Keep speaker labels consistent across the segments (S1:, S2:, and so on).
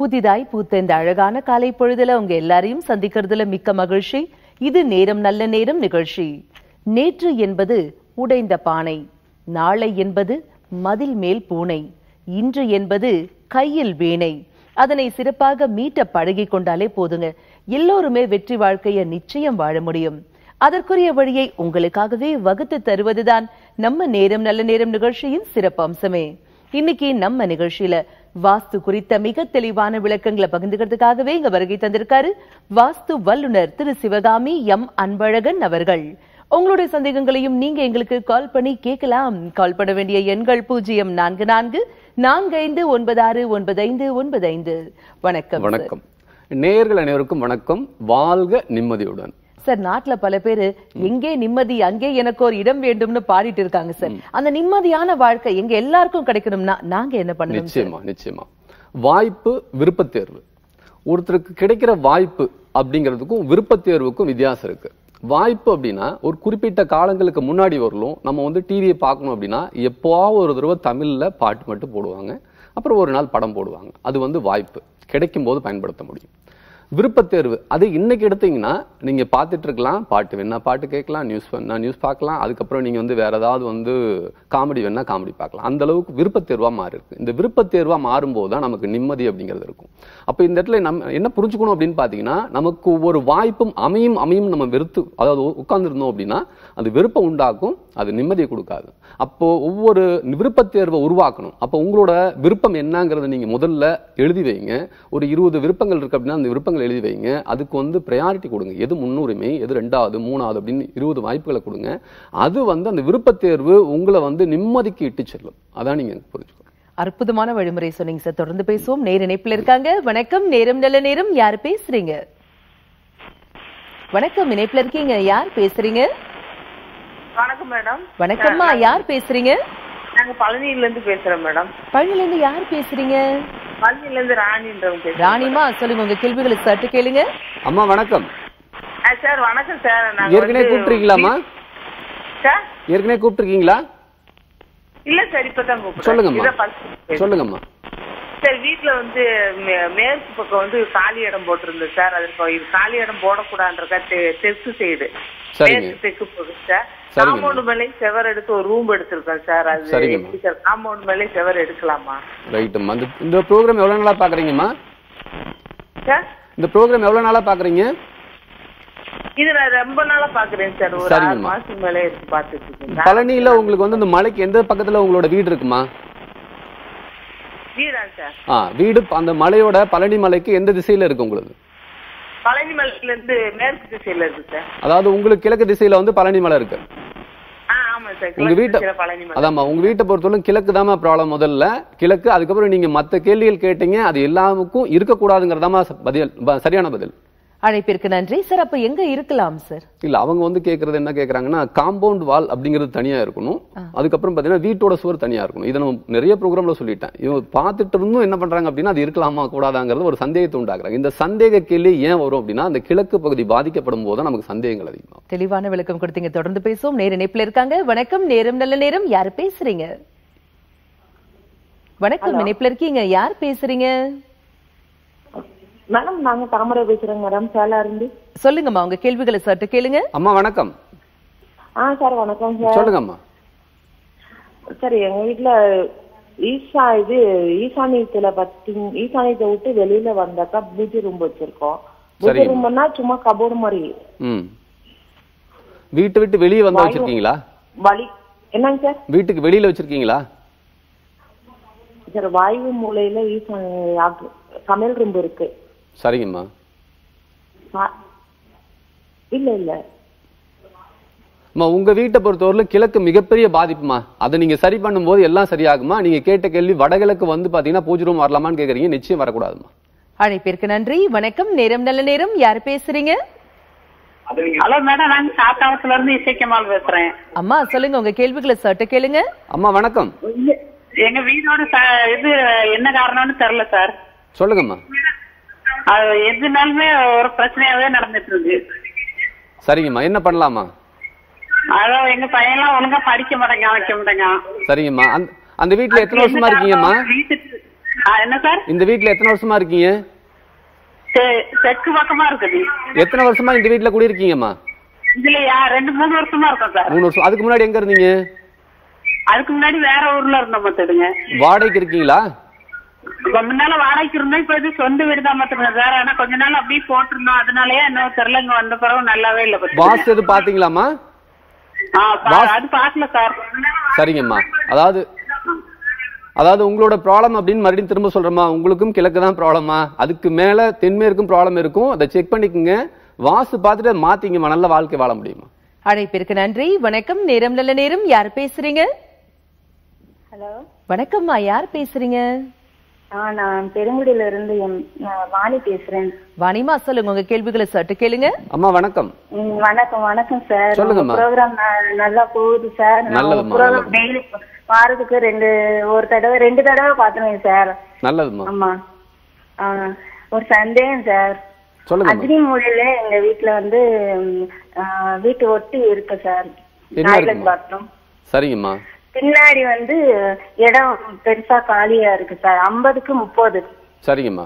S1: புதிதாய் பூத்த இந்த அழகான காலை பொழுதுல உங்க எல்லாரையும் சந்திக்கிறதுல மிக்க மகிழ்ச்சி இது நேரம் நல்ல நேரம் நிகழ்ச்சி நேற்று என்பது உடைந்த பானை நாளை என்பது மதில் மேல் பூனை இன்று என்பது கையில் வீணை அதனை சிறப்பாக மீட்ட பழகி கொண்டாலே போதுங்க எல்லோருமே வெற்றி வாழ்க்கைய நிச்சயம் வாழ முடியும் அதற்குரிய வழியை உங்களுக்காகவே வகுத்து தருவதுதான் நம்ம நேரம் நல்ல நேரம் நிகழ்ச்சியின் சிறப்பு அம்சமே இன்னைக்கு நம்ம நிகழ்ச்சியில வாஸ்து குறித்த மிக தெளிவான விளக்கங்களை பகிர்ந்துக்கிறதுக்காகவே இங்க வருகை தந்திருக்காரு வாஸ்து வல்லுனர் திரு சிவகாமி எம் அன்பழகன் அவர்கள் உங்களுடைய சந்தேகங்களையும் நீங்க எங்களுக்கு கால் பண்ணி கேட்கலாம் கால் பண்ண வேண்டிய எண்கள் பூஜ்ஜியம் நான்கு நான்கு நான்கு ஐந்து ஒன்பது ஆறு ஒன்பது ஐந்து ஒன்பது ஐந்து வணக்கம் சார்.
S2: வணக்கம் நேயர்கள் அனைவருக்கும் வணக்கம் வாழ்க நிம்மதியுடன்
S1: சார் நாட்டுல பல பேரு எங்கே நிம்மதி அங்கே எனக்கு ஒரு இடம் வேண்டும்னு பாடிட்டு இருக்காங்க சார் அந்த நிம்மதியான வாழ்க்கை எங்க எல்லாருக்கும் கிடைக்கணும்னா நாங்க என்ன பண்ணணும் சார்?
S2: நிச்சயமா நிச்சயமா வாய்ப்பு விருப்பத் தேர்வு ஒருத்தருக்கு கிடைக்கிற வாய்ப்பு அப்படிங்கிறதுக்கும் விருப்பத் தேர்வுக்கும் வித்தியாசம் இருக்கு வாய்ப்பு அப்படின்னா ஒரு குறிப்பிட்ட காலங்களுக்கு முன்னாடி வரலும் நம்ம வந்து டிவியை பார்க்கணும் அப்படின்னா எப்போவாவது ஒரு தடவை தமிழ்ல பாட்டு மட்டும் போடுவாங்க அப்புறம் ஒரு நாள் படம் போடுவாங்க அது வந்து வாய்ப்பு கிடைக்கும் போது பயன்படுத்த முடியும் விருப்பத் தேர்வு அது இன்னைக்கு எடுத்தீங்கன்னா நீங்க பார்த்துட்டு இருக்கலாம் பாட்டு வேணா பாட்டு கேட்கலாம் நியூஸ் வேணா நியூஸ் பார்க்கலாம் அதுக்கப்புறம் நீங்க வந்து வேற ஏதாவது வந்து காமெடி வேணா காமெடி பார்க்கலாம் அந்த அளவுக்கு விருப்பத் தேர்வா மாறி இருக்கு இந்த விருப்பத் தேர்வா மாறும்போது தான் நமக்கு நிம்மதி அப்படிங்கிறது இருக்கும் அப்ப இந்த இடத்துல நம்ம என்ன புரிஞ்சுக்கணும் அப்படின்னு பாத்தீங்கன்னா நமக்கு ஒவ்வொரு வாய்ப்பும் அமையும் அமையும் நம்ம வெறுத்து அதாவது உட்கார்ந்துருந்தோம் அப்படின்னா அது விருப்பம் உண்டாக்கும் அது நிம்மதியை கொடுக்காது அப்போ ஒவ்வொரு விருப்பத் தேர்வை உருவாக்கணும் அப்போ உங்களோட விருப்பம் என்னங்கிறத நீங்க முதல்ல எழுதி வைங்க ஒரு இருபது விருப்பங்கள் இருக்கு அப்படின்னா அந்த விருப்பங்கள் எழுதி வைங்க அதுக்கு வந்து ப்ரையாரிட்டி கொடுங்க எது முன்னுரிமை எது ரெண்டாவது மூணாவது அப்படின்னு இருபது வாய்ப்புகளை கொடுங்க அது வந்து அந்த விருப்பத் தேர்வு உங்களை வந்து நிம்மதிக்கு இட்டு செல்லும் அதான் நீங்க புரிஞ்சுக்கணும்
S1: அற்புதமான வழிமுறை சொன்னீங்க சார் தொடர்ந்து பேசுவோம் நேர இணைப்புல இருக்காங்க வணக்கம் நேரம் நல்ல நேரம் யார் பேசுறீங்க வணக்கம் இணைப்புல இருக்கீங்க யார் பேசுறீங்க
S3: வணக்கம் மேடம்
S1: வணக்கம்மா யார் பேசுறீங்க
S3: நாங்க பழனியில இருந்து பேசுறோம் மேடம்
S1: பழனில இருந்து யார் பேசுறீங்க
S3: பழனியில இருந்து ராணின்றவங்க பேசுறோம்
S1: ராணிமா சொல்லுங்க உங்க கேள்விகளை சட்டு கேளுங்க
S2: அம்மா வணக்கம்
S3: ஆ, சார் வணக்கம் சார் நாங்க
S2: ஏற்கனவே
S3: வந்து-
S2: கூப்பிட்டுருக்கீங்களாம்மா
S3: சார்
S2: ஏற்கனவே கூப்பிட்டுருக்கீங்களா
S3: இல்ல சார் இப்பதான் கூப்பிடுறேன்
S2: சொல்லுங்கம்மா
S3: இதான் first பேசுறேன்.
S2: சொல்லுங்கம்மா
S3: சார் வீட்ல வந்து மே- மேற்கு பக்கம் வந்து காலி இடம் போட்டிருந்தது சார் அது இப்போ இது காலி இடம் போடக்கூடாதுன்றக்கா தெ- தெற்கு சைடு
S2: சரிங்க.
S3: மேற்கு தெற்கு போகுது சார்
S2: சரிங்க.
S3: காம்பவுண்ட் மேலே செவர் எடுத்து ஒரு ரூம் எடுத்திருக்கேன் சார் அது
S2: சரிங்கம்மா.
S3: எப்படி சார் காம்பவுண்ட் மேலே செவர் எடுக்கலாமா
S2: ரைட்டும்மா இந்த இந்த ப்ரோக்ராம் எவ்வளவு நாளா பாக்குறீங்கம்மா
S3: சார்
S2: இந்த ப்ரோக்ராம் எவ்வளவு நாளா பாக்குறீங்க
S3: இது நான் ரொம்ப நாளா பாக்குறேன் சார் ஒரு ஆறு
S2: சரிங்கம்மா.
S3: மாசம் மேலே இருக்கு பாத்துட்டு இருக்கேன்
S2: பழனியில உங்களுக்கு வந்து இந்த மலைக்கு எந்த பக்கத்துல உங்களோட வீடு இருக்குமா
S3: வீடா சார்
S2: ஆ வீடு அந்த மலையோட பழனி மலைக்கு எந்த திசையில இருக்கு உங்களுக்கு
S3: பழனி மலையில இருந்து மேற்கு திசையில இருக்கு சார்
S2: அதாவது உங்களுக்கு கிழக்கு திசையில வந்து பழனி மலை இருக்கு
S3: ஆ ஆமா சார்
S2: உங்க
S3: கிழக்கு
S2: வீட்டை
S3: திசையில பழனி மலை
S2: அதாம்மா உங்க வீட்டை பொறுத்தவரை கிழக்கு தாம்மா ப்ராப்ளம் முதல்ல கிழக்கு அதுக்கப்புறம் நீங்க மத்த கேள்விகள் கேட்டீங்க அது எல்லாமுக்கும் இருக்கக்கூடாதுங்கிறதாம்மா ச- பதில் ப- சரியான பதில்
S1: அழைப்பிற்கு நன்றி சார் அப்ப எங்க இருக்கலாம் சார்
S2: இல்ல அவங்க வந்து கேக்குறது என்ன கேக்குறாங்கன்னா காம்பவுண்ட் வால் அப்படிங்கிறது தனியா இருக்கணும் அதுக்கப்புறம் பாத்தீங்கன்னா வீட்டோட சுவர் தனியா இருக்கணும் இதை நம்ம நிறைய ப்ரோக்ராம்ல சொல்லிட்டேன் இவங்க பார்த்துட்டு இருந்தும் என்ன பண்றாங்க அப்படின்னா அது இருக்கலாமா கூடாதாங்கிறது ஒரு சந்தேகத்தை உண்டாக்குறாங்க இந்த சந்தேக கேள்வி ஏன் வரும் அப்படின்னா அந்த கிழக்கு பகுதி பாதிக்கப்படும் போது தான் நமக்கு சந்தேகங்கள் அதிகமாகும்
S1: தெளிவான விளக்கம் கொடுத்தீங்க தொடர்ந்து பேசுவோம் நேர இணைப்புல இருக்காங்க வணக்கம் நேரம் நல்ல நேரம் யார் பேசுறீங்க வணக்கம் இணைப்புல இருக்கீங்க யார் பேசுறீங்க
S4: மேடம் நாங்க தாமரை பேசுறோங்க மேடம் சேலா இருந்து
S1: சொல்லுங்கம்மா உங்க கேள்விகளை சட்டு கேளுங்க
S2: அம்மா வணக்கம்
S4: ஆ சார் வணக்கம் சார்
S2: சொல்லுங்கம்மா
S4: சார் எங்க வீட்ல ஈஷா இது ஈசானியத்துல பாத்தீங்க ஈசானியத்தை விட்டு வெளியில வந்தாக்கா பூஜை ரூம் வச்சிருக்கோம் பூஜை
S2: சரிங்க.
S4: ரூம்னா சும்மா கபோர்டு மாதிரி
S2: ம் வீட்டை விட்டு வெளியே வந்தா வச்சிருக்கீங்களா
S4: வழி என்னங்க சார்
S2: வீட்டுக்கு வெளியில வச்சிருக்கீங்களா
S4: சார் வாயு மூலையில ஈசானி ஆக்கு- சமையல் ரூம் இருக்கு
S2: சரிங்கம்மா
S4: ஆ- இல்ல இல்ல
S2: அம்மா உங்க வீட்டை பொறுத்தவரையில கிழக்கு மிகப்பெரிய பாதிப்புமா அதை நீங்க சரி பண்ணும்போது எல்லாம் சரியாகுமா நீங்க கேட்ட கேள்வி வடகிழக்கு வந்து பாத்தீங்கன்னா பூஜை ரூம் வரலாமான்னு கேக்குறீங்க நிச்சயம் வரக்கூடாதுமா
S1: அழைப்பிற்கு நன்றி வணக்கம் நேரம் நல்ல நேரம் யார் பேசுறீங்க
S5: ஹலோ மேடம் நாங்க சாத்தாவத்துல இருந்து இசைக்கமால் பேசுறேன்
S1: அம்மா சொல்லுங்க உங்க கேள்விகளை சட்டு கேளுங்க
S2: அம்மா வணக்கம்
S5: இங்க- எங்க வீடோட ச- இது என்ன காரணம்னு தெரியல சார்
S2: சொல்லுங்கம்மா
S5: அது எதுனாலுமே ஒரு பிரச்சனையாவே நடந்துட்டு இருக்கு
S2: சரிங்கம்மா என்ன பண்ணலாமா
S5: அதான் எங்க பையன்லாம் ஒழுங்கா படிக்க மாட்டேங்க வைக்க மாட்டேங்க
S2: சரிங்கம்மா அந்த அந்த வீட்டுல எத்தனை வருஷமா இருக்கீங்கம்மா
S5: வீட்டுக்கு ஆ, என்ன சார்
S2: இந்த வீட்ல எத்தனை வருஷமா இருக்கீங்க
S5: தெ- தெற்கு பக்கமா இருக்குது
S2: எத்தனை வருஷமா இந்த வீட்ல குடியிருக்கீங்கம்மா
S5: இதுலயா ரெண்டு மூணு வருஷமா இருக்கோம் சார்
S2: மூணு வருஷம் அதுக்கு முன்னாடி எங்க இருந்தீங்க
S5: அதுக்கு முன்னாடி வேற ஊர்ல இருந்தோம் மத்துடுங்க
S2: வாடகைக்கு இருக்கீங்களா
S5: இப்ப முன்னால வாடகைக்கு இருந்தோம் இப்ப இது சொந்த வீடு தான் மத்துடுங்க சார் ஆனா கொஞ்ச நாள் அப்படியே போட்டிருந்தோம் அதனாலயே இன்னும் தெரியல இங்க வந்த பிறகு நல்லாவே இல்ல பாத்துக்கங்க.
S2: வாஸ்து எது பாத்தீங்களாமா
S5: ஆ, பா- அது பாக்கல சார்
S2: சரிங்கம்மா அதாவது அதாவது உங்களோட ப்ராப்ளம் அப்படின்னு மறுபடியும் திரும்ப சொல்றேம்மா உங்களுக்கும் கிழக்கு தான் ப்ராப்ளமா அதுக்கு மேல தென்மேற்கும் ப்ராப்ளம் இருக்கும் அதை செக் பண்ணிக்கோங்க வாஸ்து பார்த்துட்டு அதை மாத்திங்கம்மா நல்ல வாழ்க்கை வாழ முடியுமா
S1: அழைப்பிற்கு நன்றி வணக்கம் நேரம் நல்ல நேரம் யார் பேசுறீங்க
S6: ஹலோ
S1: வணக்கம்மா யார் பேசுறீங்க
S6: ஆ நான் பெருங்குடியில இருந்து எம்- நான் வாணி பேசுறேன்
S1: வாணிமா சொல்லுங்க உங்க கேள்விகளை சட்டு கேளுங்க
S2: அம்மா வணக்கம்
S6: ம், வணக்கம் வணக்கம் சார்
S2: சொல்லுங்கம்மா.
S6: ப்ரோக்ராம் நல்லா போகுது சார் நான்
S2: நல்லதும்மா,
S6: ப்ரோக்ராம்
S2: நல்லது.
S6: டெய்லி வாரத்துக்கு ரெண்டு ஒரு தடவை ரெண்டு தடவை பாத்துருவேன் சார்
S2: நல்லதும்மா
S6: ஆமா ஆ, ஒரு சந்தேகம் சார்
S2: சொல்லுங்கம்மா
S6: அக்னி மூலையில எங்க வீட்டுல வந்து ம், ஆ, வீட்டு ஒட்டி இருக்கு சார்
S2: என்ன
S6: டாய்லெட்
S2: இருக்குமா?
S6: பாத்ரூம்
S2: சரிங்கம்மா
S6: பின்னாடி வந்து இடம் பெருசா காலியா இருக்கு சார் ஐம்பதுக்கு முப்பது
S2: சரிங்கம்மா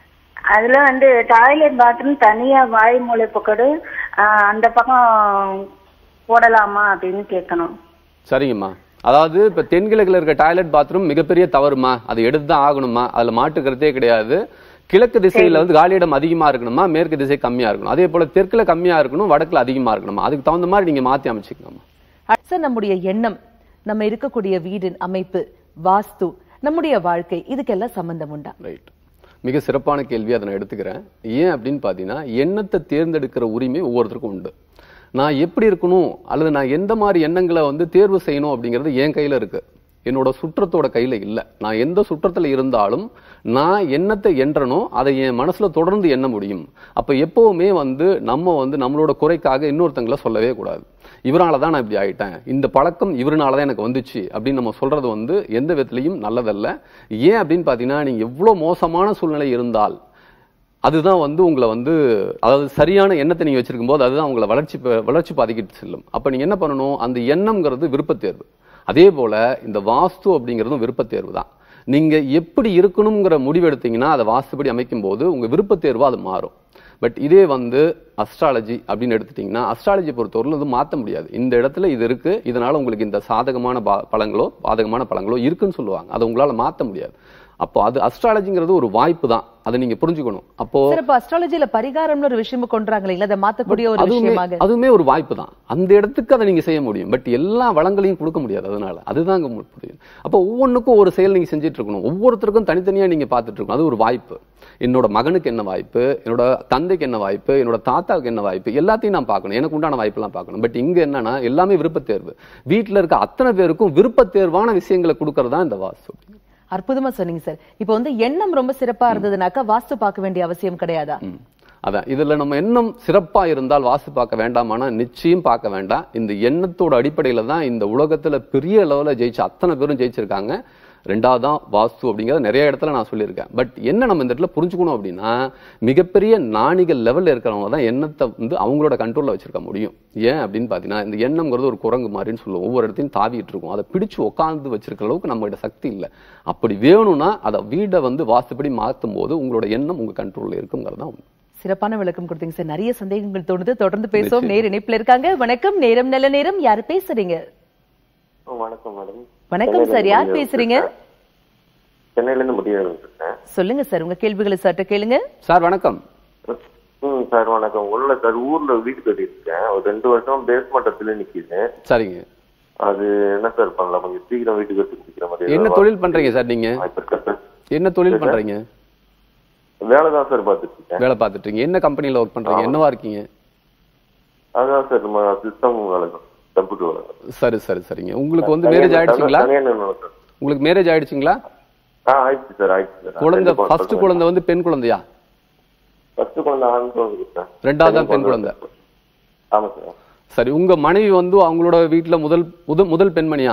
S6: அதுல வந்து டாய்லெட் பாத்ரூம் தனியா வாய் மூலை பக்கடு ஆஹ், அந்த பக்கம் போடலாமா அப்படின்னு கேட்கணும்
S2: சரிங்கம்மா அதாவது இப்ப தென்கிழக்குல இருக்க டாய்லெட் பாத்ரூம் மிகப்பெரிய தவறுமா அதை எடுத்து தான் ஆகணுமா அதுல மாட்டுக்கிறதே கிடையாது கிழக்கு திசையில வந்து காலியிடம் அதிகமா இருக்கணுமா மேற்கு திசை கம்மியா இருக்கணும் அதே போல தெற்குல கம்மியா இருக்கணும் வடக்குல அதிகமா இருக்கணுமா அதுக்கு தகுந்த மாதிரி நீங்க மாத்தி அமைச்சுக்கணுமா
S1: அடுத்த நம்முடைய எண்ணம் நம்ம இருக்கக்கூடிய வீடின் அமைப்பு வாஸ்து நம்முடைய வாழ்க்கை இதுக்கெல்லாம் சம்பந்தம் உண்டா
S2: ரைட் மிக சிறப்பான கேள்வி அதை நான் எடுத்துக்கிறேன் ஏன் அப்படின்னு பார்த்தீங்கன்னா எண்ணத்தை தேர்ந்தெடுக்கிற உரிமை ஒவ்வொருத்தருக்கும் உண்டு நான் எப்படி இருக்கணும் அல்லது நான் எந்த மாதிரி எண்ணங்களை வந்து தேர்வு செய்யணும் அப்படிங்கிறது என் கையில இருக்கு என்னோட சுற்றத்தோட கையில இல்ல நான் எந்த சுற்றத்துல இருந்தாலும் நான் எண்ணத்தை எண்ணனோ அதை என் மனசுல தொடர்ந்து எண்ண முடியும் அப்ப எப்பவுமே வந்து நம்ம வந்து நம்மளோட குறைக்காக இன்னொருத்தங்களை சொல்லவே கூடாது இவரால தான் நான் இப்படி ஆயிட்டேன் இந்த பழக்கம் இவருனால தான் எனக்கு வந்துச்சு அப்படின்னு நம்ம சொல்றது வந்து எந்த விதத்திலையும் நல்லதல்ல ஏன் அப்படின்னு பார்த்தீங்கன்னா நீங்க எவ்வளோ மோசமான சூழ்நிலை இருந்தால் அதுதான் வந்து உங்களை வந்து அதாவது சரியான எண்ணத்தை நீங்க வச்சிருக்கும் போது அதுதான் உங்களை வளர்ச்சி ப- வளர்ச்சி பாதிக்கிட்டு செல்லும் அப்ப நீங்க என்ன பண்ணணும் அந்த எண்ணம்ங்கிறது விருப்பத் தேர்வு அதே போல இந்த வாஸ்து அப்படிங்கிறதும் விருப்பத் தேர்வு தான் நீங்க எப்படி இருக்கணுங்கிற முடிவு எடுத்தீங்கன்னா அதை வாஸ்துபடி அமைக்கும் போது உங்க விருப்பத் தேர்வு அது மாறும் பட் இதே வந்து அஸ்ட்ராலஜி அப்படின்னு எடுத்துட்டீங்கன்னா அஸ்ட்ராலஜி பொறுத்தவரையிலும் இது மாற்ற முடியாது இந்த இடத்துல இது இருக்கு இதனால உங்களுக்கு இந்த சாதகமான பா- பலங்களோ பாதகமான பலங்களோ இருக்குன்னு சொல்லுவாங்க அதை உங்களால மாற்ற முடியாது அப்போ அது அஸ்ட்ராலஜிங்கிறது ஒரு வாய்ப்பு தான் அதை நீங்க புரிஞ்சுக்கணும் அப்போ
S1: சார் இப்ப அஸ்ட்ராலஜில பரிகாரம்னு ஒரு விஷயம் கொண்டாங்க இல்லைங்களா அதை மாத்தக்கூடிய ஒரு
S2: அதுவுமே
S1: விஷயமாக
S2: அதுவுமே ஒரு வாய்ப்பு தான் அந்த இடத்துக்கு அதை நீங்க செய்ய முடியும் பட் எல்லா வளங்களையும் கொடுக்க முடியாது அதனால அதுதான் இங்க புரியும் அப்போ ஒவ்வொன்றுக்கும் ஒரு செயல் நீங்க செஞ்சுட்டு இருக்கணும் ஒவ்வொருத்தருக்கும் தனித்தனியா நீங்க பார்த்துட்டு இருக்கணும் அது ஒரு வாய்ப்பு என்னோட மகனுக்கு என்ன வாய்ப்பு என்னோட தந்தைக்கு என்ன வாய்ப்பு என்னோட தாத்தாவுக்கு என்ன வாய்ப்பு எல்லாத்தையும் நான் பார்க்கணும் எனக்கு உண்டான வாய்ப்பெல்லாம் பார்க்கணும் பட் இங்க என்னன்னா எல்லாமே விருப்பத் தேர்வு வீட்டுல இருக்க அத்தனை பேருக்கும் விருப்பத் தேர்வான விஷயங்களை கொடுக்கறது தான் இந்த வாஸ்து
S1: அற்புதமா சொன்னீங்க சார் இப்போ வந்து எண்ணம் ரொம்ப சிறப்பா இருந்ததுனாக்கா வாஸ்து பார்க்க வேண்டிய அவசியம் கிடையாதா
S2: ம். அதான் இதுல நம்ம எண்ணம் சிறப்பா இருந்தால் வாஸ்து பார்க்க வேண்டாமானா நிச்சயம் பார்க்க வேண்டாம் இந்த எண்ணத்தோட அடிப்படையில தான் இந்த உலகத்துல பெரிய லெவல்ல ஜெயிச்ச அத்தனை பேரும் ஜெயிச்சிருக்காங்க ரெண்டாவது தான் வாஸ்து அப்படிங்கறத நிறைய இடத்துல நான் சொல்லியிருக்கேன் பட் என்ன நம்ம இந்த இடத்துல புரிஞ்சுக்கணும் அப்படின்னா மிகப்பெரிய நாணிகள் லெவல்ல இருக்கிறவங்க தான் எண்ணத்தை வந்து அவங்களோட கண்ட்ரோல்ல வச்சிருக்க முடியும் ஏன் அப்படின்னு பாத்தீங்கன்னா இந்த எண்ணம்ங்கிறது ஒரு குரங்கு மாதிரின்னு சொல்லுவோம் ஒவ்வொரு இடத்தையும் தாவிட்டு இருக்கும் அதை பிடிச்சு உட்கார்ந்து வச்சிருக்கிற அளவுக்கு நம்ம கிட்ட சக்தி இல்லை அப்படி வேணும்னா அதை வீடை வந்து வாஸ்துப்படி மாத்தும் போது உங்களோட எண்ணம் உங்க கண்ட்ரோல்ல இருக்குங்கிறது தான் உண்மை.
S1: சிறப்பான விளக்கம் கொடுத்தீங்க சார் நிறைய சந்தேகங்கள் தோணுது தொடர்ந்து பேசுவோம் நேர் இணைப்புல இருக்காங்க வணக்கம் நேரம் நல்ல நேரம் யாரு பேசுறீங்க
S7: வணக்கம் மேடம்
S1: வணக்கம் சார் யார் பேசுறீங்க
S7: சென்னையில இருந்து முடிவு இருக்கேன்
S1: சொல்லுங்க சார் உங்க கேள்விகளை சட்ட கேளுங்க
S2: சார் வணக்கம்
S7: ம் சார் வணக்கம் உள்ள சார் ஊர்ல வீடு கட்டியிருக்கேன் ஒரு ரெண்டு வருஷம் பேஸ் மட்டத்துல நிக்குது
S2: சரிங்க
S7: அது என்ன சார் பண்ணலாம் கொஞ்சம் சீக்கிரம் வீட்டுக்கு எடுத்து முடிக்கிற மாதிரி
S2: என்ன
S7: ஏதாவது
S2: தொழில் பண்றீங்க சார் நீங்க
S7: வாய்ப்பு இருக்கா சார்
S2: என்ன தொழில் பண்றீங்க
S7: வேலை தான் சார் பார்த்துட்டு இருக்கேன்
S2: வேலை பார்த்துட்டு இருக்கீங்க என்ன கம்பெனில ஒர்க் பண்றீங்க என்னவா இருக்கீங்க
S7: அதான் சார் நம்ம சிஸ்டம் வேலை தான் கம்ப்யூட்டர் வேலை தான்.
S2: சரி சரி சரிங்க உங்களுக்கு வந்து மேரேஜ் ஆயிடுச்சுங்களா
S7: தனியா நிறுவனம் சார்
S2: உங்களுக்கு மேரேஜ் ஆயிடுச்சுங்களா
S7: ஆ ஆயிடுச்சு சார் ஆயிடுச்சு சார்
S2: குழந்தை ஃபர்ஸ்ட் குழந்தை வந்து பெண் குழந்தையா
S7: ஃபர்ஸ்ட் குழந்தை ஆண் குழந்தை சார்
S2: ரெண்டாவது தான் பெண் குழந்தை
S7: ஆமா சார்
S2: சரி உங்க மனைவி வந்து அவங்களோட வீட்ல முதல் முதல் முதல் பெண்மணியா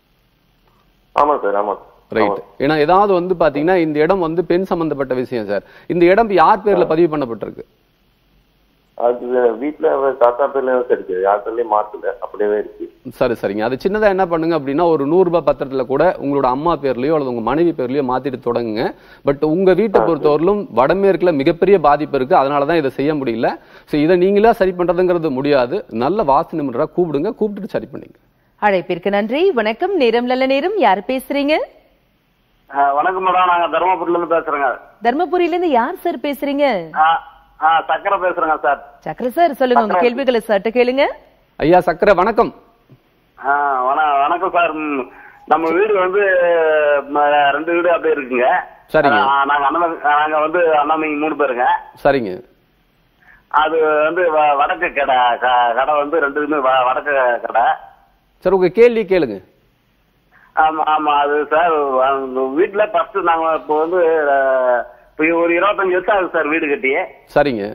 S7: ஆமா சார் ஆமா
S2: ரைட் ஏன்னா ஏதாவது வந்து பாத்தீங்கன்னா இந்த இடம் வந்து பெண் சம்பந்தப்பட்ட விஷயம் சார் இந்த இடம் யார் பேர்ல பதிவு பண்ணப்பட்டிருக்கு
S7: அது வீட்டுல தாத்தா பேர்ல இருக்கு யார்கிட்டயும் மாத்தல அப்படியே இருக்கு
S2: சரி சரிங்க அது சின்னதா என்ன பண்ணுங்க அப்படின்னா ஒரு நூறு ரூபாய் பத்திரத்துல கூட உங்களோட அம்மா பேர்லயோ அல்லது உங்க மனைவி பேர்லயோ மாத்திட்டு தொடங்குங்க பட் உங்க வீட்டை பொறுத்தவரையிலும் வடமேற்குல மிகப்பெரிய பாதிப்பு இருக்கு அதனாலதான் இதை செய்ய முடியல சோ இதை நீங்களா சரி பண்றதுங்கிறது முடியாது நல்ல வாஸ்து நிபுணரா கூப்பிடுங்க கூப்பிட்டுட்டு சரி பண்ணிங்க
S1: அழைப்பிற்கு நன்றி வணக்கம் நேரம் நல்ல நேரம் யார் பேசுறீங்க
S8: வணக்கம் மேடம் நாங்க தருமபுரில இருந்து பேசுறேங்க
S1: தர்மபுரியில இருந்து யார் சார் பேசுறீங்க
S8: ஆ, ஆ, சக்கரை பேசுறேங்க சார்
S1: சக்கர சார் சொல்லுங்க உங்க கேள்விகளை சட்ட கேளுங்க
S2: ஐயா சக்கரை வணக்கம்
S8: ஆ, வண- வணக்கம் சார் ம், நம்ம வீடு வந்து ம, ரெண்டு வீடு அப்படியே இருக்குங்க
S2: சரிங்க.
S8: ஆ, நாங்க அண்ணன் நாங்க வந்து அண்ணாமிங்க மூணு பேருங்க
S2: சரிங்க
S8: அது வந்து வ- வடக்கு கடை க- கடை வந்து ரெண்டுமே வ- வடக்கு கடை
S2: சார் உங்க கேள்வி கேளுங்க
S8: ஆமா ஆமா அது சார் அந்த வீட்டுல ஃபர்ஸ்ட் நாங்க இப்போ வந்து அஹ், இப்போ ஒரு இருபத்தஞ்சு வருஷம் ஆகுது சார் வீடு கட்டி
S2: சரிங்க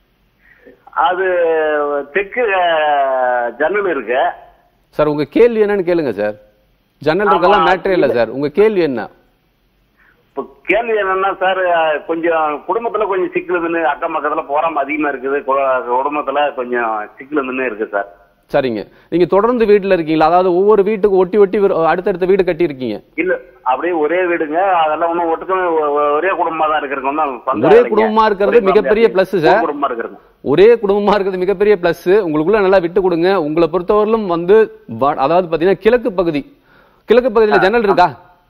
S8: அது தெற்கு அஹ், ஜன்னல் இருக்கு
S2: சார் உங்க கேள்வி என்னன்னு கேளுங்க சார் ஜன்னல் இருக்கலாம்
S8: ஆமா.
S2: மேட்டரே இல்ல சார் உங்க கேள்வி என்ன
S8: இப்போ கேள்வி என்னன்னா சார் அஹ், கொஞ்சம் குடும்பத்துல கொஞ்சம் சிக்கலுதுன்னு அக்கம் பக்கத்துல போறாம அதிகமா இருக்குது கு- குடும்பத்துல கொஞ்சம் சிக்கலுதுன்னு இருக்கு சார்
S2: சரிங்க நீங்க தொடர்ந்து வீட்டுல இருக்கீங்களா அதாவது ஒவ்வொரு வீட்டுக்கு ஒட்டி ஒட்டி வீடு- அடுத்தடுத்த வீடு கட்டி இருக்கீங்க
S8: இல்ல அப்படியே ஒரே வீடுங்க அதெல்லாம் ஒண்ணும் ஒட்டுக்கமே ஒ- ஒ- ஒரே குடும்பமா தான் இருக்கிறவங்க தான் பங்காளிங்க.
S2: ஒரே குடும்பமா இருக்கிறது
S8: ஒரே
S2: மிகப்பெரிய
S8: family.
S2: plus
S8: ஒரே
S2: சார்.
S8: குடும்பமா இருக்கிறது
S2: ஒரே குடும்பமா இருக்கிறது மிகப்பெரிய பிளஸ் உங்களுக்குள்ள நல்லா விட்டு கொடுங்க உங்களை பொறுத்தவரையிலும் வந்து வ- அதாவது பாத்தீங்கன்னா கிழக்கு பகுதி கிழக்கு பகுதியில ஜன்னல் இருக்கா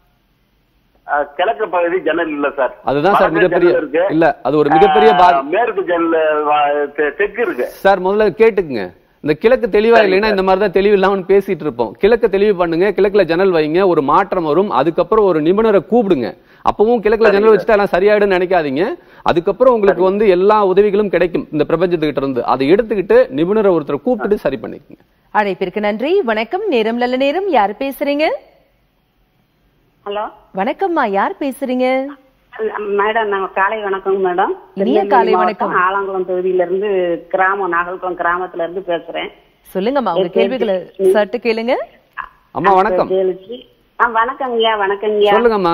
S8: அஹ், கிழக்கு பகுதி ஜன்னல் இல்ல சார்
S2: அதுதான் சார்
S8: வடக்கு
S2: மிகப்பெரிய
S8: ஜன்னல் இருக்கு.
S2: இல்ல அது ஒரு மிகப்பெரிய
S8: அஹ்,
S2: பாதி
S8: மேற்கு ஜன்னல் வ- தெ- தெற்கு இருக்கு
S2: சார் முதல்ல கேட்டுக்குங்க இந்த கிழக்கு தெளிவா இல்லைன்னா இந்த மாதிரி தான் தெளிவு இல்லாம பேசிட்டு இருப்போம் கிழக்கு தெளிவு பண்ணுங்க கிழக்குல ஜன்னல் வைங்க ஒரு மாற்றம் வரும் அதுக்கப்புறம் ஒரு நிபுணரை கூப்பிடுங்க அப்பவும் கிழக்குல ஜன்னல் வச்சுட்டா எல்லாம் சரியாயிடும்னு நினைக்காதீங்க அதுக்கப்புறம் உங்களுக்கு வந்து எல்லா உதவிகளும் கிடைக்கும் இந்த பிரபஞ்சத்துக்கிட்ட இருந்து அதை எடுத்துக்கிட்டு நிபுணரை ஒருத்தரை கூப்பிட்டுட்டு சரி பண்ணிக்கங்க
S1: அழைப்பிற்கு நன்றி வணக்கம் நேரம் நல்ல நேரம் யார் பேசுறீங்க
S6: ஹலோ
S1: வணக்கம்மா யார் பேசுறீங்க
S6: மேடம் நாங்க காலை வணக்கம் மேடம்
S1: இனிய காலை வணக்கம்.
S6: ஆலங்குளம் தொகுதியில இருந்து கிராமம் நாகல்குளம் கிராமத்துல இருந்து பேசுறேன்
S1: சொல்லுங்கம்மா உங்க
S6: என்
S1: கேள்விகளை சட்டு கேளுங்க
S2: அம்மா வணக்கம்
S6: ஜெயலட்சுமி ஆ வணக்கங்கய்யா வணக்கங்கய்யா
S2: சொல்லுங்கம்மா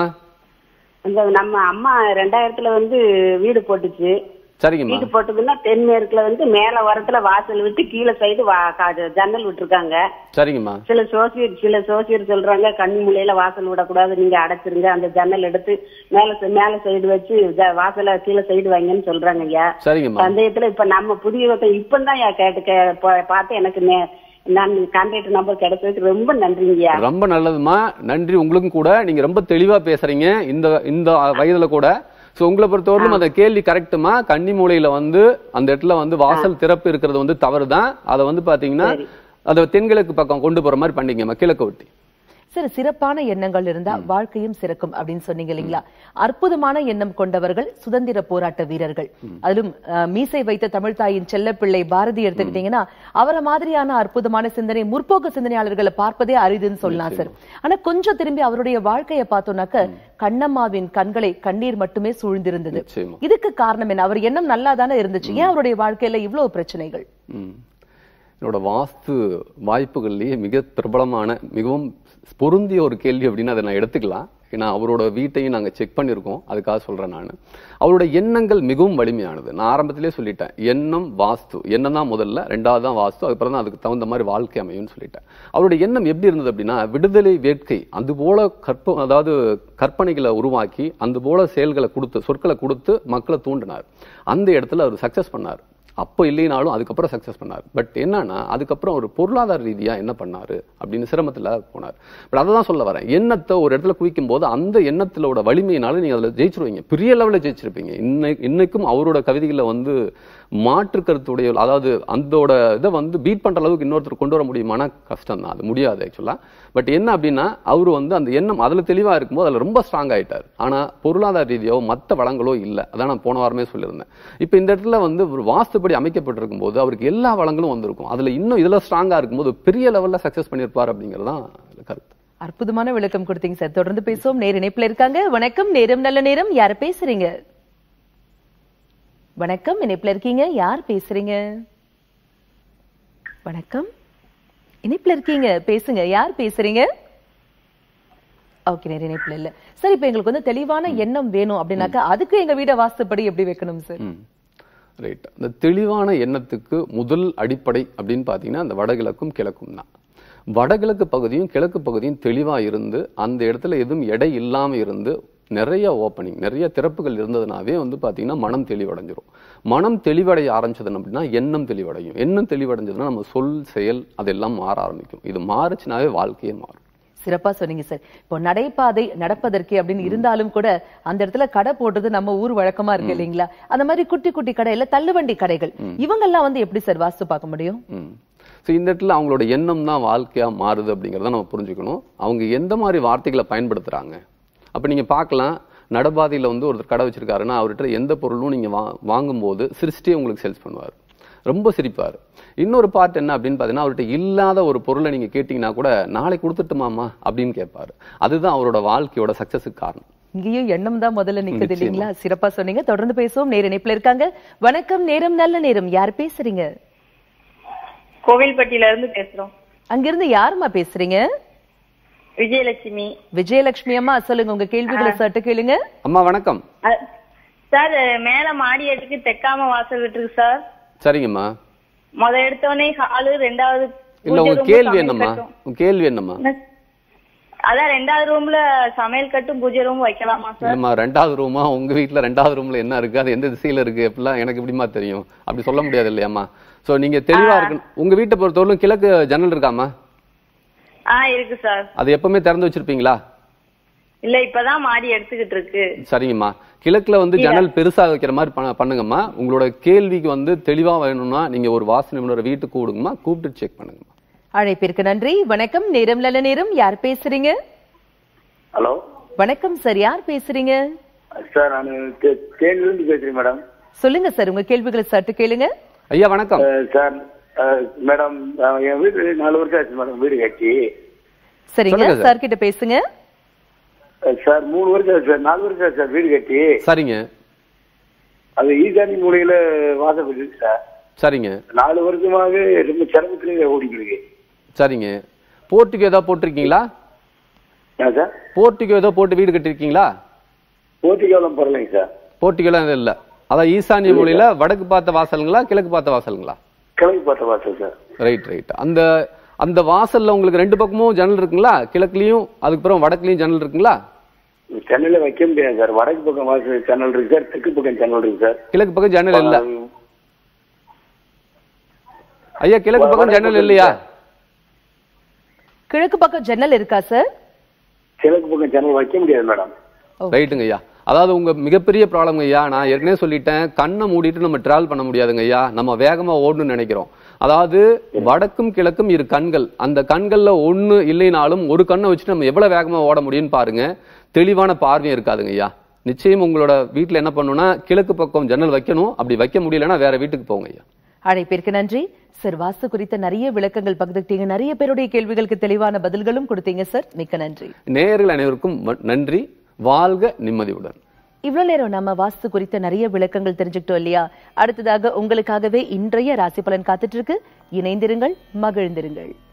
S6: இந்த நம்ம அம்மா ரெண்டாயிரத்துல வந்து வீடு போட்டுச்சு
S2: சரிங்கம்மா
S6: வீடு போட்டதுன்னா தென்மேற்குல வந்து மேல வரத்துல வாசல் விட்டு கீழே சைடு ஜன்னல் விட்டுருக்காங்க
S2: சரிங்கம்மா
S6: சில சோசியர் சில சோசியர் சொல்றாங்க கண்ணி மூலையில வாசல் விடக்கூடாது நீங்க அடைச்சிருங்க அந்த ஜன்னல் எடுத்து மேல ச- மேல சைடு வச்சு ஜ- வாசல கீழே சைடு வைங்கன்னு சொல்றாங்க ஐயா
S2: சரிங்கம்மா
S6: சந்தேகத்துல இப்ப நம்ம புதிய இப்பதான் ஐயா கேட்டு கே- பா- பார்த்து எனக்கு நே- நான் கான்டாக்ட் நம்பர் கிடைச்சதுக்கு ரொம்ப நன்றிங்கய்யா
S2: ரொம்ப நல்லதுமா நன்றி உங்களுக்கும் கூட நீங்க ரொம்ப தெளிவா பேசுறீங்க இந்த இந்த வயதுல கூட சோ உங்களை பொறுத்தவரையிலும் அந்த கேள்வி கரெக்ட்டுமா கன்னி மூலையில வந்து அந்த இடத்துல வந்து வாசல் திறப்பு இருக்கிறது வந்து தவறுதான் அதை வந்து பாத்தீங்கன்னா அதை தென்கிழக்கு பக்கம் கொண்டு போற மாதிரி பண்ணிக்கங்கம்மா கிழக்கு ஒட்டி
S1: சரி சிறப்பான எண்ணங்கள் இருந்தா வாழ்க்கையும் சிறக்கும் அப்படின்னு சொன்னீங்க இல்லைங்களா அற்புதமான எண்ணம் கொண்டவர்கள் சுதந்திர போராட்ட வீரர்கள் அதிலும் அஹ், மீசை வைத்த தமிழ்தாயின் செல்லப்பிள்ளை பாரதி எடுத்துக்கிட்டீங்கன்னா அவரை மாதிரியான அற்புதமான சிந்தனை முற்போக்கு சிந்தனையாளர்களை பார்ப்பதே அரிதுன்னு சொல்லலாம் சார் ஆனா கொஞ்சம் திரும்பி அவருடைய வாழ்க்கையை பார்த்தோம்னாக்க கண்ணம்மாவின் கண்களை கண்ணீர் மட்டுமே சூழ்ந்திருந்தது
S2: நிச்சயமா.
S1: இதுக்கு காரணம் என்ன அவர் எண்ணம் நல்லா தானே இருந்துச்சு ஏன் அவருடைய வாழ்க்கையில இவ்வளவு பிரச்சனைகள்
S2: ம். என்னோட வாஸ்து வாய்ப்புகள்லயே மிக பிரபலமான மிகவும் பொருந்திய ஒரு கேள்வி அப்படின்னு அதை நான் எடுத்துக்கலாம் ஏன்னா அவரோட வீட்டையும் நாங்க செக் பண்ணியிருக்கோம் அதுக்காக சொல்றேன் நான் அவரோட எண்ணங்கள் மிகவும் வலிமையானது நான் ஆரம்பத்திலே சொல்லிட்டேன் எண்ணம் வாஸ்து எண்ணம் தான் முதல்ல ரெண்டாவது தான் வாஸ்து அதுக்கப்புறம் தான் அதுக்கு தகுந்த மாதிரி வாழ்க்கை அமையும்னு சொல்லிட்டேன் அவருடைய எண்ணம் எப்படி இருந்தது அப்படின்னா விடுதலை வேட்கை அது போல கற்ப அதாவது கற்பனைகளை உருவாக்கி அந்த போல செயல்களை கொடுத்து சொற்களை கொடுத்து மக்களை தூண்டினார் அந்த இடத்துல அவர் சக்சஸ் பண்ணார் அப்போ இல்லைனாலும் அதுக்கப்புறம் சக்சஸ் பண்ணார் பட் என்னன்னா அதுக்கப்புறம் ஒரு பொருளாதார ரீதியா என்ன பண்ணாரு அப்படின்னு சிரமத்துல போனார் பட் அதை தான் சொல்ல வரேன் எண்ணத்தை ஒரு இடத்துல குவிக்கும் போது அந்த எண்ணத்திலோட வலிமையினால நீங்க அதுல ஜெயிச்சிருவீங்க பெரிய லெவலில் ஜெயிச்சிருப்பீங்க இன்னை இன்னைக்கும் அவரோட கவிதைகளை வந்து மாற்று கருத்துடைய அதாவது அந்தோட இதை வந்து பீட் பண்ற அளவுக்கு இன்னொருத்தர் கொண்டு வர முடியுமானா கஷ்டம் தான் அது முடியாது ஆக்சுவலா பட் என்ன அப்படின்னா அவர் வந்து அந்த எண்ணம் அதுல தெளிவா இருக்கும்போது அதுல ரொம்ப ஸ்ட்ராங் ஆயிட்டார் ஆனா பொருளாதார ரீதியோ மத்த வளங்களோ இல்ல அதான் நான் போன வாரமே சொல்லியிருந்தேன் இப்போ இந்த இடத்துல வந்து ஒரு வாஸ்துப்படி அமைக்கப்பட்டிருக்கும் போது அவருக்கு எல்லா வளங்களும் வந்திருக்கும் அதுல இன்னும் இதுல ஸ்ட்ராங்கா இருக்கும்போது பெரிய லெவல்ல சக்சஸ் பண்ணியிருப்பார் அப்படிங்கிறது தான் கருத்து
S1: அற்புதமான விளக்கம் கொடுத்தீங்க சார் தொடர்ந்து பேசுவோம் நேர் இணைப்புல இருக்காங்க வணக்கம் நேரம் நல்ல நேரம் யார் பேசுறீங்க வணக்கம் இணைப்புல இருக்கீங்க யார் பேசுறீங்க வணக்கம் இணைப்புல இருக்கீங்க பேசுங்க யார் பேசுறீங்க ஓகே நேர இணைப்புல இல்ல சார் இப்ப எங்களுக்கு வந்து தெளிவான எண்ணம் வேணும் அப்படின்னாக்கா அதுக்கு எங்க வீட வாஸ்துப்படி எப்படி வைக்கணும் சார்
S2: ம். ரைட் இந்த தெளிவான எண்ணத்துக்கு முதல் அடிப்படை அப்படின்னு பார்த்தீங்கன்னா அந்த வடகிழக்கும் கிழக்கும் தான் வடகிழக்கு பகுதியும் கிழக்கு பகுதியும் தெளிவா இருந்து அந்த இடத்துல எதுவும் எடை இல்லாம இருந்து நிறைய ஓப்பனிங் நிறைய திறப்புகள் இருந்ததுனாவே வந்து பாத்தீங்கன்னா மனம் தெளிவடைஞ்சிரும் மனம் தெளிவடைய ஆரம்பிச்சது அப்படின்னா எண்ணம் தெளிவடையும் எண்ணம் தெளிவடைஞ்சதுன்னா நம்ம சொல் செயல் அதெல்லாம் மாற ஆரம்பிக்கும் இது மாறுச்சுனாவே வாழ்க்கையே மாறும்
S1: சிறப்பா சொன்னீங்க சார் இப்போ நடைபாதை நடப்பதற்கே அப்படின்னு இருந்தாலும் கூட அந்த இடத்துல கடை போடுறது நம்ம ஊர் வழக்கமா இருக்கு இல்லைங்களா அந்த மாதிரி குட்டி குட்டி கடை இல்ல தள்ளுவண்டி கடைகள் இவங்கெல்லாம் வந்து எப்படி சார் வாஸ்து பார்க்க முடியும்
S2: ம் ஸோ இந்த இடத்துல அவங்களோட எண்ணம் தான் வாழ்க்கையா மாறுது அப்படிங்கிறத நம்ம புரிஞ்சுக்கணும் அவங்க எந்த மாதிரி வார்த்தைகளை பயன்படுத்துறாங்க அப்ப நீங்க பார்க்கலாம் நடபாதையில வந்து ஒருத்தர் கடை வச்சிருக்காருன்னா அவர்கிட்ட எந்த பொருளும் நீங்க வா வாங்கும்போது சிரிச்சிட்டே உங்களுக்கு சேல்ஸ் பண்ணுவார் ரொம்ப சிரிப்பார் இன்னொரு பார்ட் என்ன அப்படின்னு பார்த்தீங்கன்னா அவர்கிட்ட இல்லாத ஒரு பொருளை நீங்க கேட்டீங்கன்னா கூட நாளைக்கு கொடுத்துட்டுமாமா அப்படின்னு கேட்பாரு அதுதான் அவரோட வாழ்க்கையோட சக்சஸுக்கு காரணம்
S1: இங்கேயும் எண்ணம் தான் முதல்ல நிக்குது இல்லைங்களா சிறப்பா சொன்னீங்க தொடர்ந்து பேசுவோம் நேர இணைப்புல இருக்காங்க வணக்கம் நேரம் நல்ல நேரம் யார் பேசுறீங்க
S9: கோவில்பட்டியில இருந்து பேசுறோம்
S1: அங்கிருந்து யாரும்மா பேசுறீங்க
S9: விஜயலட்சுமி
S1: விஜயலட்சுமி அம்மா சொல்லுங்க உங்க கேள்விகளை சட்டு கேளுங்க
S2: அம்மா வணக்கம்
S9: அ- சார் மேல மாடி எடுத்துக்கு தெக்காம வாசல் விட்டுருக்கு சார்
S2: சரிங்கம்மா
S9: முத எடுத்தோடனே ஹாலு ரெண்டாவது
S2: இல்ல
S9: பூஜை
S2: உங்க
S9: room,
S2: கேள்வி
S9: சமையல்
S2: என்னம்மா
S9: கட்டும்.
S2: உங்க கேள்வி என்னம்மா
S9: அதான் ரெண்டாவது ரூம்ல சமையல் கட்டும் பூஜை ரூம் வைக்கலாமா சார்
S2: இல்லம்மா ரெண்டாவது ரூமா உங்க வீட்ல ரெண்டாவது ரூம்ல என்ன இருக்கு அது எந்த திசையில இருக்கு எப்படிலாம் எனக்கு எப்படிமா தெரியும் அப்படி சொல்ல முடியாது இல்லையாம்மா சோ நீங்க தெளிவா இருக்கு உங்க வீட்டை பொறுத்தவரைக்கும் கிழக்கு ஜன்னல் இருக்காமா
S9: ஆ இருக்கு சார்
S2: அது எப்பவுமே திறந்து வச்சிருப்பீங்களா
S9: இல்ல இப்பதான் மாடி எடுத்துக்கிட்டு இருக்கு
S2: சரிங்கம்மா கிழக்குல வந்து ஜன்னல் பெருசா வைக்கிற மாதிரி பண்ண- பண்ணுங்கம்மா உங்களோட கேள்விக்கு வந்து தெளிவா வேணும்னா நீங்க ஒரு வாசனை நிபுணரை வீட்டுக்கு கூடுங்கம்மா கூப்பிட்டு செக் பண்ணுங்கம்மா
S1: அழைப்பிற்கு நன்றி வணக்கம் நேரம் நல்ல நேரம் யார் பேசுறீங்க
S8: ஹலோ
S1: வணக்கம் சார் யார் பேசுறீங்க
S8: சார் நான் தேனிலிருந்து பேசுறேன் மேடம்
S1: சொல்லுங்க சார் உங்க கேள்விகளை சட்டு கேளுங்க
S2: ஐயா வணக்கம்
S8: சார் மேடம் என் வீடு நாலு வருஷம் ஆச்சு மேடம் வீடு கட்டி
S1: சரிங்க
S2: சொல்லுங்க சார்.
S1: சார் கிட்ட பேசுங்க
S8: சார் மூணு வருஷம் ஆச்சு சார் நாலு வருஷம் ஆச்சு சார் வீடு கட்டி
S2: சரிங்க
S8: அது ஈசானி மூலையில வாசப்பட்டு இருக்கு சார்
S2: சரிங்க
S8: நாலு வருஷமாவே ரொம்ப சிரமத்திலே ஓடிக்கிட்டு இருக்கு
S2: சரிங்க போர்ட்டுக்கு ஏதோ போட்டிருக்கீங்களா
S8: ஏன் சார்
S2: போர்ட்டுக்கு ஏதோ போட்டு வீடு கட்டிருக்கீங்களா
S8: போர்த்திகாலம் பரவாயில்லைங்க சார்
S2: போர்ட்டுக்கெல்லாம் எதுவும் இல்ல அதான் ஈசானிய மூலையில வடக்கு பார்த்த வாசலுங்களா கிழக்கு பார்த்த வாசலுங்களா
S8: கிழக்கு பார்த்த வாசல் சார்
S2: ரைட் ரைட் அந்த அந்த வாசல்ல உங்களுக்கு ரெண்டு பக்கமும் ஜன்னல் இருக்குங்களா கிழக்குலயும் அதுக்கப்புறம் வடக்குலயும் ஜன்னல் இருக்குங்களா
S8: சென்னையில வைக்க முடியாது சார் வடக்கு பக்கம் வாசல் சேனல் இருக்கு சார் தெற்கு பக்கம் சேனல் இருக்கு சார்
S2: கிழக்கு பக்கம் ஜன்னல் இல்ல ஐயா கிழக்கு பக்கம் ஜன்னல் இல்லையா
S1: கிழக்கு பக்கம் ஜன்னல் இருக்கா சார்
S8: கிழக்கு பக்கம் சேனல் வைக்க முடியாது மேடம்
S2: ரைட்டுங்க ஐயா அதாவது உங்க மிகப்பெரிய ப்ராப்ளம் ஐயா நான் ஏற்கனவே சொல்லிட்டேன் கண்ணை மூடிட்டு நம்ம டிராவல் பண்ண முடியாதுங்க ஐயா நம்ம வேகமா ஓடணும்னு நினைக்கிறோம் அதாவது வடக்கும் கிழக்கும் இரு கண்கள் அந்த கண்கள்ல ஒண்ணு இல்லைனாலும் ஒரு கண்ணை வச்சுட்டு நம்ம எவ்வளவு வேகமா ஓட முடியும்னு பாருங்க தெளிவான பார்வையும் இருக்காதுங்க ஐயா நிச்சயம் உங்களோட வீட்டுல என்ன பண்ணணும்னா கிழக்கு பக்கம் ஜன்னல் வைக்கணும் அப்படி வைக்க முடியலன்னா வேற வீட்டுக்கு போங்க ஐயா
S1: அழைப்பிற்கு நன்றி சார் வாஸ்து குறித்த நிறைய விளக்கங்கள் பகிர்ந்துக்கிட்டீங்க நிறைய பேருடைய கேள்விகளுக்கு தெளிவான பதில்களும் கொடுத்தீங்க சார் மிக்க நன்றி
S2: நேயர்கள் அனைவருக்கும் ம- நன்றி வாழ்க நிம்மதியுடன்
S1: இவ்வளவு நேரம் நம்ம வாஸ்து குறித்த நிறைய விளக்கங்கள் தெரிஞ்சுக்கிட்டோம் இல்லையா அடுத்ததாக உங்களுக்காகவே இன்றைய ராசி பலன் காத்துட்டு இருக்கு இணைந்திருங்கள் மகிழ்ந்திருங்கள்